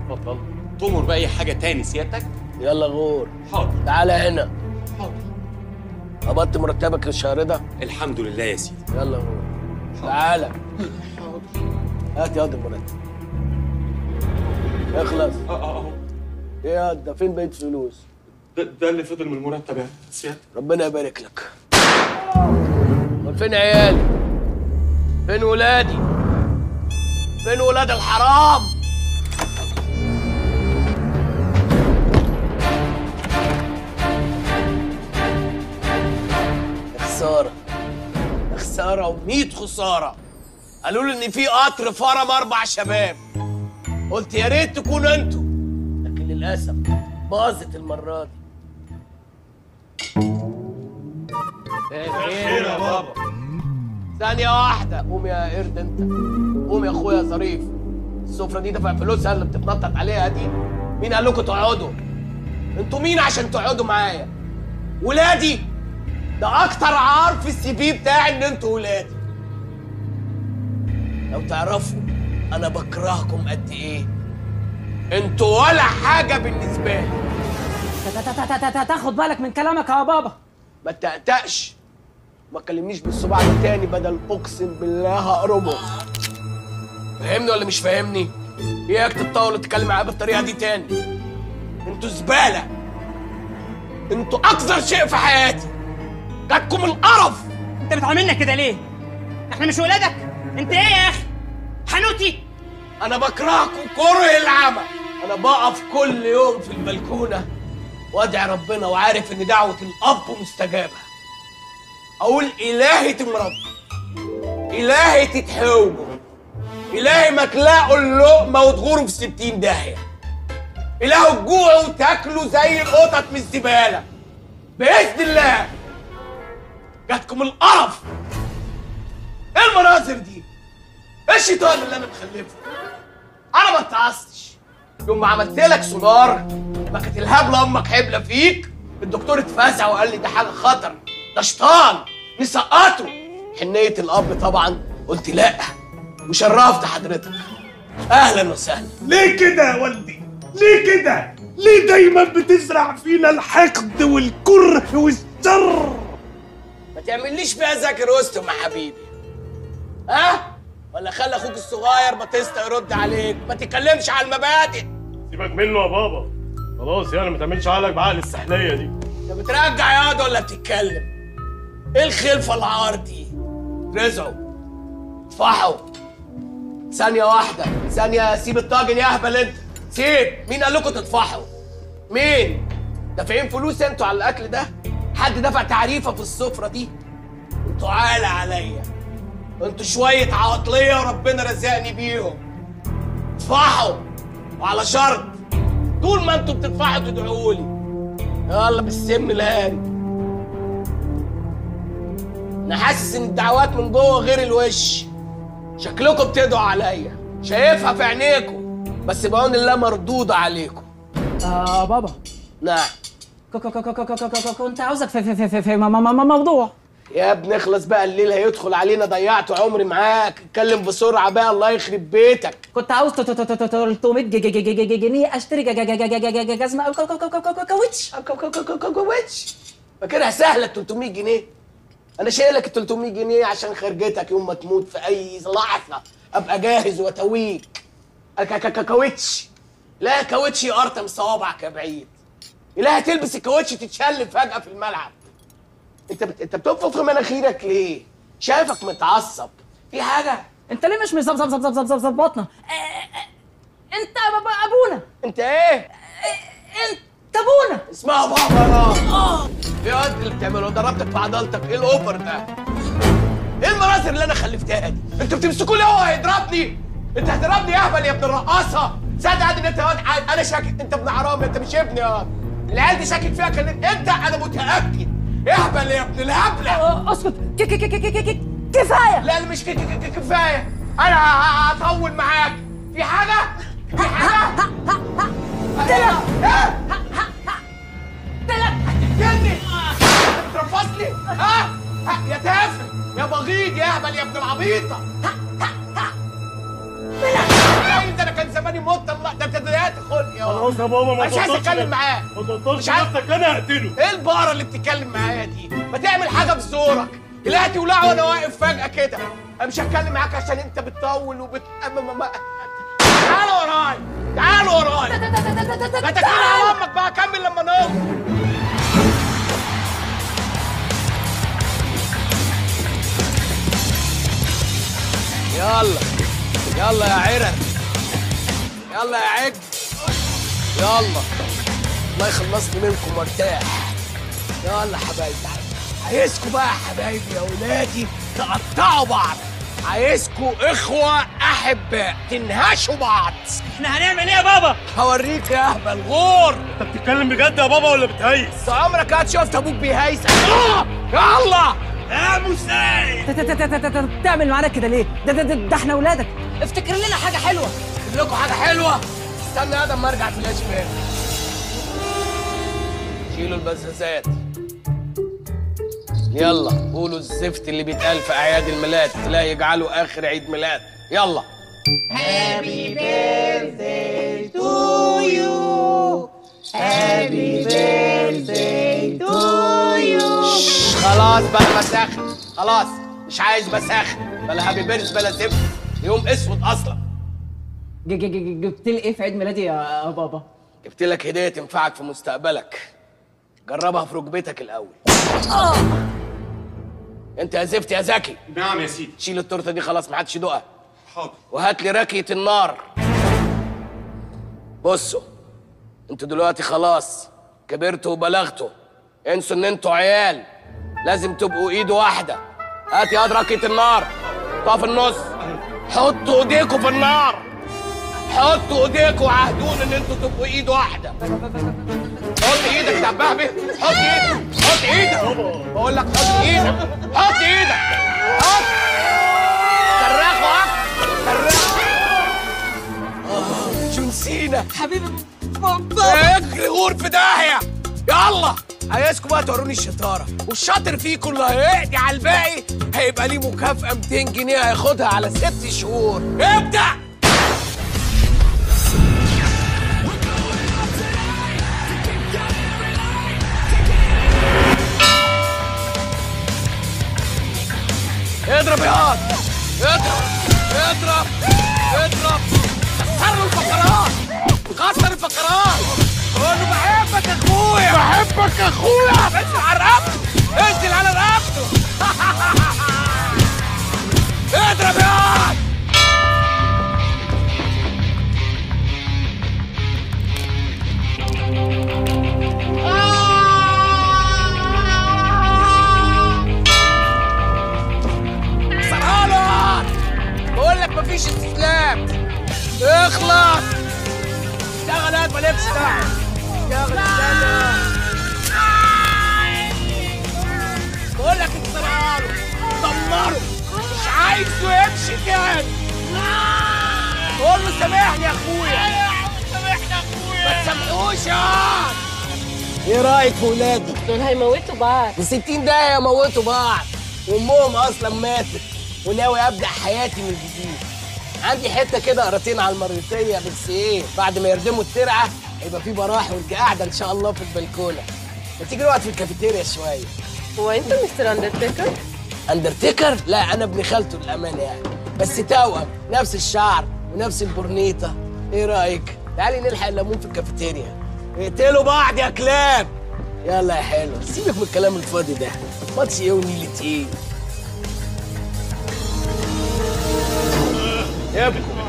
اتفضل تؤمر باي حاجه تاني سيادتك يلا غور حاضر تعالى هنا حاضر قبضت مرتبك الشهر ده الحمد لله يا سيدي يلا غور تعالى هات ياض المرتب اخلص اه اه اه ايه يا ده فين بقيت فلوس ده, ده اللي فضل من المرتب يا سيادتك ربنا يبارك لك امال فين عيالي فين ولادي فين ولاد الحرام يا خساره يا خساره وميت خساره قالوا لي ان في قطر فرم اربع شباب قلت يا ريت تكونوا انتوا لكن للاسف باظت المره دي خير يا بابا ثانية واحدة قوم يا قرد انت قوم يا اخويا ظريف السفرة دي دفع فلوسها اللي بتتنطط عليها دي مين قال لكم تقعدوا؟ انتوا مين عشان تقعدوا معايا؟ ولادي ده اكتر عار في السي في بتاعي ان انتوا ولادي لو تعرفوا انا بكرهكم قد ايه انتوا ولا حاجة بالنسبة لي تاخد بالك من كلامك يا بابا ما تقتقش ما تكلمنيش بالصباع ده تاني بدل اقسم بالله هقرمه فاهمني ولا مش فاهمني؟ اياك تتطاول وتتكلم معايا بالطريقه دي تاني انتوا زباله انتوا اكثر شيء في حياتي جاتكم القرف انت بتعاملنا كده ليه؟ احنا مش ولادك؟ انت ايه يا اخي؟ حنوتي انا بكرهكم كره العمى انا بقف كل يوم في البلكونه وادعي ربنا وعارف ان دعوه الاب مستجابه اقول الهي تمرض الهي تتحوجوا الهي ما تلاقوا اللقمه وتغوروا في ستين داهيه الهي تجوعوا وتاكلوا زي القطط من الزباله باذن الله جاتكم القرف ايه المناظر دي ايه الشيطان اللي انا مخلفه انا ما اتعصتش يوم ما عملت لك سونار لما كانت الهبله امك حبله فيك الدكتور اتفزع وقال لي ده حاجه خطر ده شيطان نسقطه حنيه الاب طبعا قلت لا وشرفت حضرتك اهلا وسهلا ليه كده يا والدي؟ ليه كده؟ ليه دايما بتزرع فينا الحقد والكره والشر؟ ما تعمليش فيها ذاكر وسطهم يا حبيبي ها ولا خلي اخوك الصغير باتيستا يرد عليك ما تتكلمش على المبادئ سيبك منه يا بابا خلاص يعني ما تعملش عقلك بعقل السحليه دي انت بترجع ياض ولا بتتكلم ايه الخلفه العار دي رزعوا اطفحوا ثانية واحدة ثانية سيب الطاجن يا اهبل انت سيب مين قال لكم تطفحوا؟ مين؟ دافعين فلوس انتوا على الاكل ده؟ حد دفع تعريفة في السفرة دي؟ انتوا عالة عليا انتوا شوية عواطلية وربنا رزقني بيهم اطفحوا وعلى شرط طول ما انتوا بتدفعوا تدعوا لي يلا بالسم الهاري انا حاسس ان الدعوات من جوه غير الوش شكلكم بتدعوا عليا شايفها في عينيكم بس بعون الله مردودة عليكم آه بابا نعم ك- ك- ك- ك- ك- ك- كنت عاوزك في في في في, في م- م- م- موضوع يا ابني اخلص بقى الليل هيدخل علينا ضيعت عمري معاك اتكلم بسرعة بقى الله يخرب بيتك كنت عاوز ت- ت- ت- ت- 300 ج- ج- ج- ج- ج- جنيه اشتري ج- ج- ج- ج- ج- ج- جزمه أو ك- ك- ك- ك- ك- كاوتش كو- كو- كو- كو- كو- كويتش فاكرها سهلة ال 300 جنيه انا شايلك ال 300 جنيه عشان خرجتك يوم ما تموت في اي لحظة ابقى جاهز واتويك ك- ك- ك- كاوتش لا كاوتش يقرطم صوابعك يا بعيد لا هتلبس الكاوتش تتشل فجأة في الملعب انت بت... انت بتنفخ في مناخيرك ليه؟ شايفك متعصب في حاجة؟ انت ليه مش مظبطنا انت ب- ب- ابونا انت ايه؟ انت ابونا اسمها بابا اه ايه قد اللي بتعمله ضربتك في عضلتك ايه الاوفر ده؟ ايه المناظر اللي انا خلفتها دي؟ انتوا بتمسكوا لي هو هيضربني؟ انت هتضربني يا اهبل يا ابن الرقاصه صدق ان انت واد عاد. انا شاكك انت ابن حرام انت مش ابني يا العيال دي شاكك فيها كان انت انا متاكد اهبل يا ابن الهبله آه، اسكت ك- ك- ك- ك- ك- ك- كفايه لا انا مش ك- ك- ك- كفايه انا ه- ه- هطول معاك في حاجه؟ في حاجه؟ تلف ايه؟ تلف تقتلني بترفصني ها ها، يا تافه يا بغيض يا اهبل يا ابن العبيطه لا ده انا كان زماني ابني موت الله ده انت ضيعت خلقي يا خلاص يا بابا ما مش عايز تبطلش اتكلم ده. معاه ما تبطلش مش عايز- نفسك انا هقتله ايه البقره اللي بتتكلم معايا دي ما تعمل حاجه في زورك تلاقي تولع وانا واقف فجاه كده انا مش هتكلم معاك عشان انت بتطول وبت أما ما... ما... تعالوا ورايا تعالوا ورايا ما تكلم على امك بقى كمل لما نوصل يلا يلا يا عرر يلا يا عج يلا الله يخلصني منكم وارتاح يلا حبايبي عايزكم بقى يا حبايبي يا ولادي تقطعوا بعض عايزكم اخوة احباء تنهشوا بعض احنا هنعمل ايه يا بابا هوريك يا اهبل غور انت بتتكلم بجد يا بابا ولا بتهيس انت عمرك هات شفت ابوك بيهيس آه! يلا يا مساعد تعمل معانا كده ليه ده ده ده, ده احنا ولادك افتكر لنا حاجه حلوه اجيب لكم حاجة حلوة استنى يا ادم ما ارجع في الاشبال شيلوا البزازات يلا قولوا الزفت اللي بيتقال في اعياد الميلاد لا يجعلوا اخر عيد ميلاد يلا خلاص بقى مساخن خلاص مش عايز مساخن بلا هابي بيرث بلا زفت يوم اسود اصلا ج- ج- ج- جبت لي ايه في عيد ميلادي يا بابا جبت لك هديه تنفعك في مستقبلك جربها في ركبتك الاول انت يا زفت يا زكي نعم يا سيدي شيل التورته دي خلاص ما حدش يدوقها حاضر وهات لي راكيه النار بصوا انتوا دلوقتي خلاص كبرتوا وبلغتوا انسوا ان انتوا عيال لازم تبقوا ايد واحده هات يا راكيه النار طاف في النص حطوا ايديكوا في النار حطوا ايديكوا وعهدون ان انتوا تبقوا ايد واحده حط ايدك تعبها بيه حط ايدك حط ايدك بقول لك حط ايدك حط ايدك حط صرخوا اكتر صرخوا آه، جون سينا حبيبي بابا اجري غور في داهيه يلا عايزكم بقى توروني الشطاره والشاطر فيكم اللي هيقضي على الباقي هيبقى ليه مكافاه 200 جنيه هياخدها على ست شهور ابدا اضرب يا هاد اضرب اضرب اضرب كسر له الفقرات كسر الفقرات قول له بحبك يا اخويا بحبك يا اخويا انزل على رقبته انزل على رقبته اضرب يا هاد كسرها له يا هاد بقول لك مفيش استسلام اخلص اشتغل هات مالكش دعوه اشتغل استنى بقول لك اكسرها له دمره مش عايزه يمشي تاني قول له سامحني يا اخويا سامحني يا اخويا ما تسامحوش يا عم. ايه رايك في ولادي؟ دول هيموتوا بعض ب 60 دقيقة يموتوا بعض وامهم اصلا ماتت وناوي ابدا حياتي من جديد عندي حته كده قراطين على المريطيه بس ايه بعد ما يردموا الترعه هيبقى في براح وانت قاعده ان شاء الله في البلكونه ما تيجي نقعد في الكافيتيريا شويه هو انت مستر اندرتيكر؟ اندرتيكر لا انا ابن خالته للامانه يعني بس توأم نفس الشعر ونفس البورنيطه ايه رايك تعالي نلحق الليمون في الكافيتيريا اقتلوا بعض يا كلاب يلا يا حلو سيبك من الكلام الفاضي ده ماتش ايه ونيلة ايه يبكوا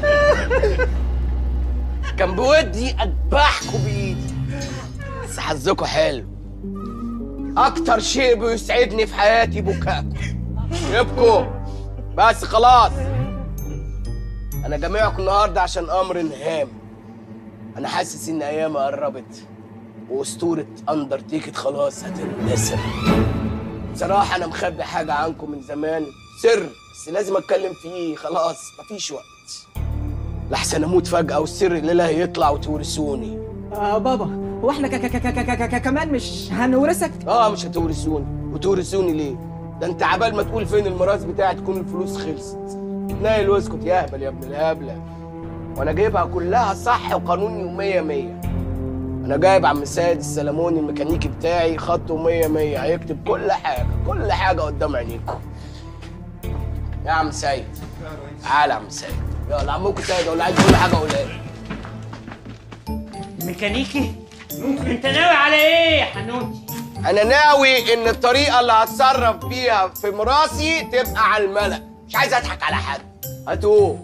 كان بودي اذبحكوا بايدي بس حظكوا حلو اكتر شيء بيسعدني في حياتي بكاكم يبكوا بس خلاص انا جامعكم النهارده عشان امر هام انا حاسس ان ايامي قربت واسطوره اندرتيكت خلاص هتندثر بصراحه انا مخبي حاجه عنكم من زمان سر بس لازم اتكلم فيه خلاص مفيش وقت لحسن اموت فجاه والسر الليله هيطلع وتورثوني آه بابا هو احنا ك- ك- ك- ك- ك- ك- كمان مش هنورثك اه مش هتورثوني وتورثوني ليه ده انت عبال ما تقول فين الميراث بتاعي تكون الفلوس خلصت نايل واسكت يا اهبل يا ابن الهبله وانا جايبها كلها صح وقانوني ومية مية انا جايب عم سيد السلموني الميكانيكي بتاعي خطه مية مية هيكتب كل حاجة كل حاجة قدام عينيكم يا عم سيد تعالى يا عم سيد يلا عمكم سيد ولا عايز كل حاجة قولها لي ميكانيكي انت ناوي على ايه يا حنوتي انا ناوي ان الطريقه اللي هتصرف بيها في مراسي تبقى على الملأ مش عايز اضحك على حد هاتوه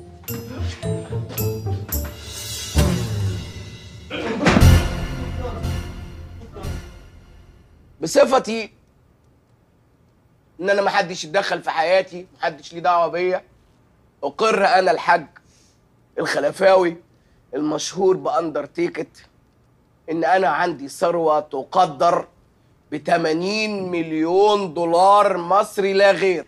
بصفتي ان انا محدش يتدخل في حياتي محدش ليه دعوه بيا اقر انا الحاج الخلفاوي المشهور باندرتيكت ان انا عندي ثروه تقدر ب 80 مليون دولار مصري لا غير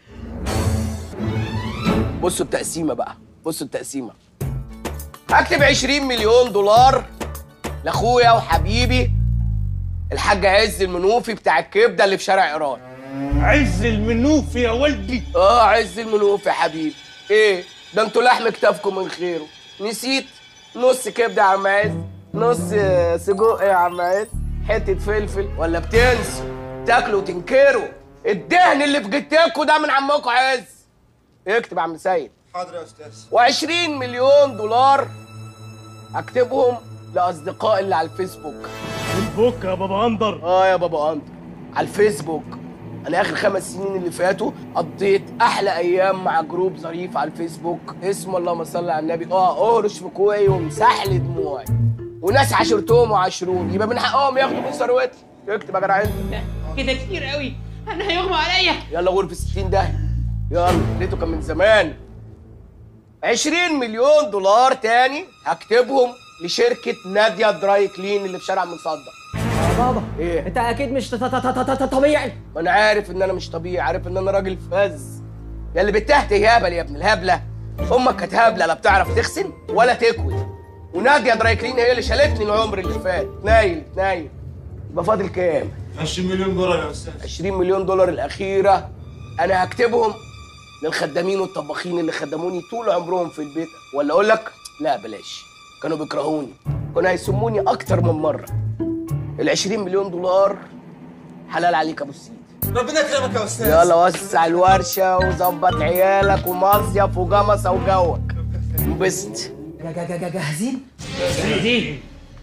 بصوا التقسيمه بقى بصوا التقسيمه هكتب 20 مليون دولار لاخويا وحبيبي الحاج عز المنوفي بتاع الكبده اللي في شارع ايران عز المنوف يا ولدي اه عز المنوفي يا حبيبي ايه ده انتوا لحم كتافكم من خيره نسيت نص كبده يا عم عز نص آه، سجق يا عم عز حته فلفل ولا بتنسوا تاكلوا وتنكروا الدهن اللي في جتكوا ده من عمكم عز اكتب يا عم سيد حاضر يا استاذ و20 مليون دولار هكتبهم لاصدقائي اللي على الفيسبوك البوك يا بابا اندر اه يا بابا انت على الفيسبوك انا اخر خمس سنين اللي فاتوا قضيت احلى ايام مع جروب ظريف على الفيسبوك اسمه اللهم صل على النبي اه اهرش في كوعي ومسح لي دموعي وناس عاشرتهم وعاشروني يبقى من حقهم ياخدوا من ثروتي اكتب يا جدع انت كده كتير قوي انا هيغمى عليا يلا غرفة 60 ده يلا لقيته كان من زمان 20 مليون دولار تاني هكتبهم لشركة نادية دراي كلين اللي في شارع مصدق يا بابا ايه انت اكيد مش ط- ط- ط- ط- ط- طبيعي ما انا عارف ان انا مش طبيعي عارف ان انا راجل فز يا اللي بتهت يهبل يا ابن الهبله امك كانت هبله لا بتعرف تغسل ولا تكوي وناديه دراي كلين هي اللي شالتني العمر اللي فات نايل نايل يبقى فاضل كام 20 مليون دولار يا استاذ 20 مليون دولار الاخيره انا هكتبهم للخدامين والطباخين اللي خدموني طول عمرهم في البيت ولا اقول لك لا بلاش كانوا بيكرهوني كانوا هيسموني اكتر من مره ال 20 مليون دولار حلال عليك يا ابو السيد ربنا يكرمك يا استاذ يلا وسع الورشة وظبط عيالك ومصيف وجمصة وجوك انبسط جا- جا- جا- جا- جاهزين دي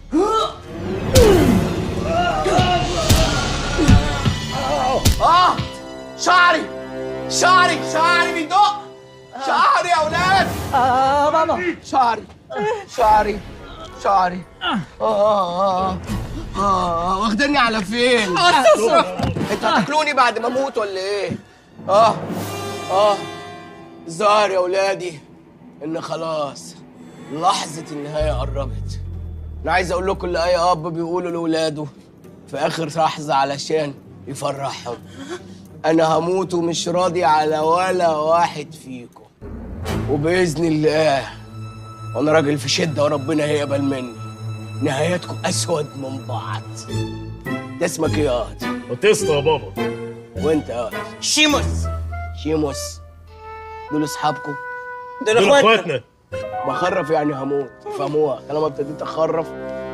اه شعري شعري شعري بيدق شعري يا اولاد اه بابا شعري شعري شعري اه اه اه واخدني على فين؟ انتوا هتاكلوني بعد ما اموت ولا ايه؟ اه اه الظاهر يا اولادي ان خلاص لحظة النهاية قربت انا عايز اقول لكم اللي اي اب بيقوله لاولاده في اخر لحظة علشان يفرحهم انا هموت ومش راضي على ولا واحد فيكم وباذن الله وانا راجل في شده وربنا هيقبل مني نهايتكم اسود من بعض ده اسمك ايه يا واد؟ باتيستا يا بابا وانت يا واد؟ شيموس شيموس دول اصحابكم دول دول اخواتنا اخواتنا بخرف يعني هموت فهموها طالما ابتديت اخرف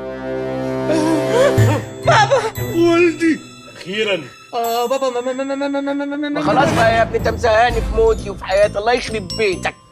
ولدي اخيرا اه بابا ما ما ما ما ما ما ما ما ما خلاص بقى يا ابني انت مزهقني في موتي وفي حياتي الله يخرب بيتك